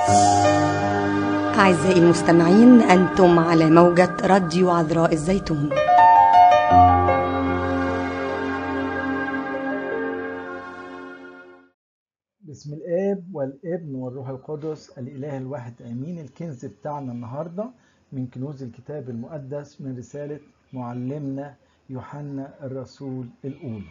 أعزائي المستمعين أنتم على موجة راديو عذراء الزيتون بسم الآب والابن والروح القدس الإله الواحد آمين الكنز بتاعنا النهاردة من كنوز الكتاب المقدس من رسالة معلمنا يوحنا الرسول الأولى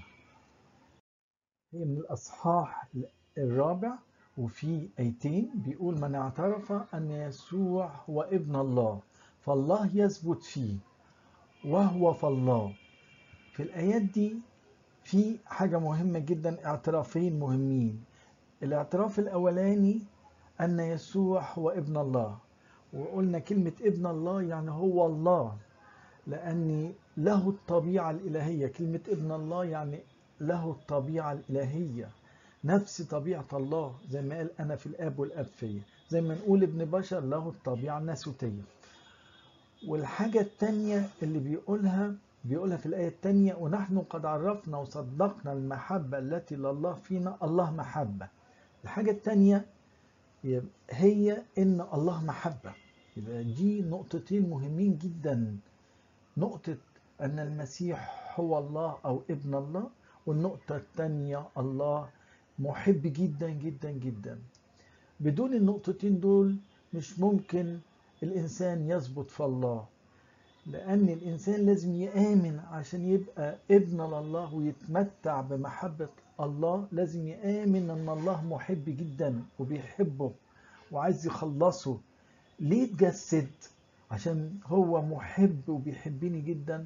هي من الأصحاح الرابع وفي آيتين بيقول من اعترف أن يسوع هو ابن الله فالله يثبت فيه وهو فالله في الآيات دي في حاجة مهمة جدا اعترافين مهمين الاعتراف الأولاني أن يسوع هو ابن الله وقلنا كلمة ابن الله يعني هو الله لأن له الطبيعة الإلهية كلمة ابن الله يعني له الطبيعة الإلهية نفس طبيعة الله زي ما قال أنا في الآب والآب فيا زي ما نقول ابن بشر له الطبيعة الناسوتية والحاجة التانية اللي بيقولها بيقولها في الآية التانية ونحن قد عرفنا وصدقنا المحبة التي لله فينا الله محبة الحاجة التانية هي إن الله محبة يبقى دي نقطتين مهمين جدا نقطة أن المسيح هو الله أو ابن الله والنقطة التانية الله محب جدا جدا جدا بدون النقطتين دول مش ممكن الإنسان يثبت في الله لأن الإنسان لازم يآمن عشان يبقى ابن لله ويتمتع بمحبة الله لازم يآمن أن الله محب جدا وبيحبه وعايز يخلصه ليه اتجسد عشان هو محب وبيحبني جدا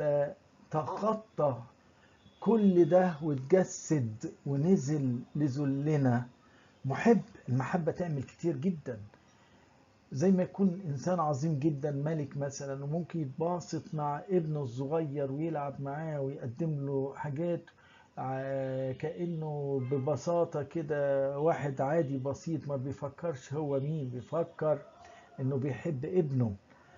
فتخطى كل ده واتجسد ونزل لذلنا محب المحبة تعمل كتير جدا زي ما يكون إنسان عظيم جدا ملك مثلا وممكن يتباسط مع ابنه الصغير ويلعب معاه ويقدم له حاجات كأنه ببساطة كده واحد عادي بسيط ما بيفكرش هو مين بيفكر إنه بيحب ابنه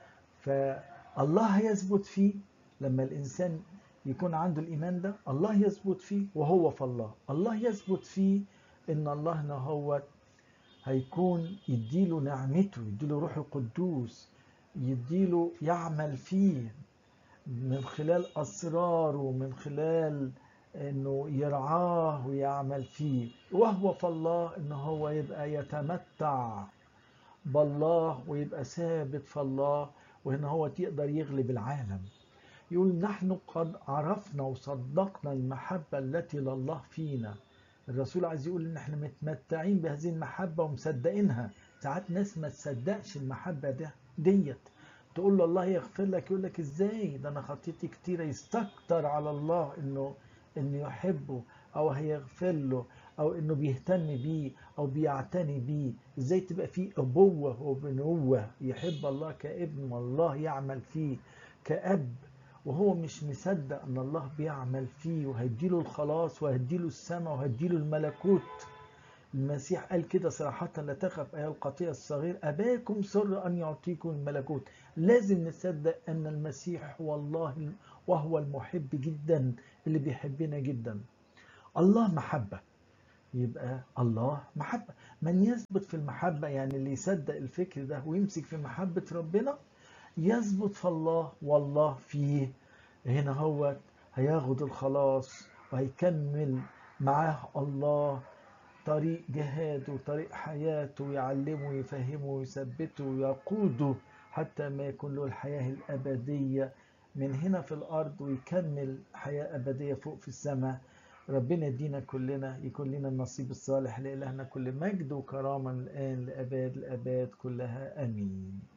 فالله هيثبت فيه لما الإنسان يكون عنده الإيمان ده الله يثبت فيه وهو في الله الله يثبت فيه إن الله هو هيكون يديله نعمته يديله روح القدوس يديله يعمل فيه من خلال أسراره ومن خلال انه يرعاه ويعمل فيه وهو في الله انه هو يبقى يتمتع بالله ويبقى ثابت في الله وان هو يقدر يغلب العالم يقول نحن قد عرفنا وصدقنا المحبة التي لله فينا الرسول عايز يقول ان احنا متمتعين بهذه المحبة ومصدقينها ساعات ناس ما تصدقش المحبة ده ديت تقول له الله يغفر لك يقول لك ازاي ده انا خطيتي كتيرة يستكتر على الله انه انه يحبه او هيغفر له او انه بيهتم بيه او بيعتني بيه ازاي تبقى فيه ابوه وبنوه يحب الله كابن والله يعمل فيه كاب وهو مش مصدق ان الله بيعمل فيه وهيديله الخلاص وهيديله السماء وهيديله الملكوت المسيح قال كده صراحة لا تخف أيها القطيع الصغير أباكم سر أن يعطيكم الملكوت لازم نصدق أن المسيح هو الله وهو المحب جدا اللي بيحبنا جدا الله محبة يبقى الله محبة من يثبت في المحبة يعني اللي يصدق الفكر ده ويمسك في محبة ربنا يثبت في الله والله فيه هنا هو هياخد الخلاص وهيكمل معاه الله طريق جهاده وطريق حياته ويعلمه ويفهمه ويثبته ويقوده حتى ما يكون له الحياة الأبدية من هنا في الأرض ويكمل حياة أبدية فوق في السماء ربنا يدينا كلنا يكون لنا النصيب الصالح لإلهنا كل مجد وكرامة من الآن لأباد الأباد كلها آمين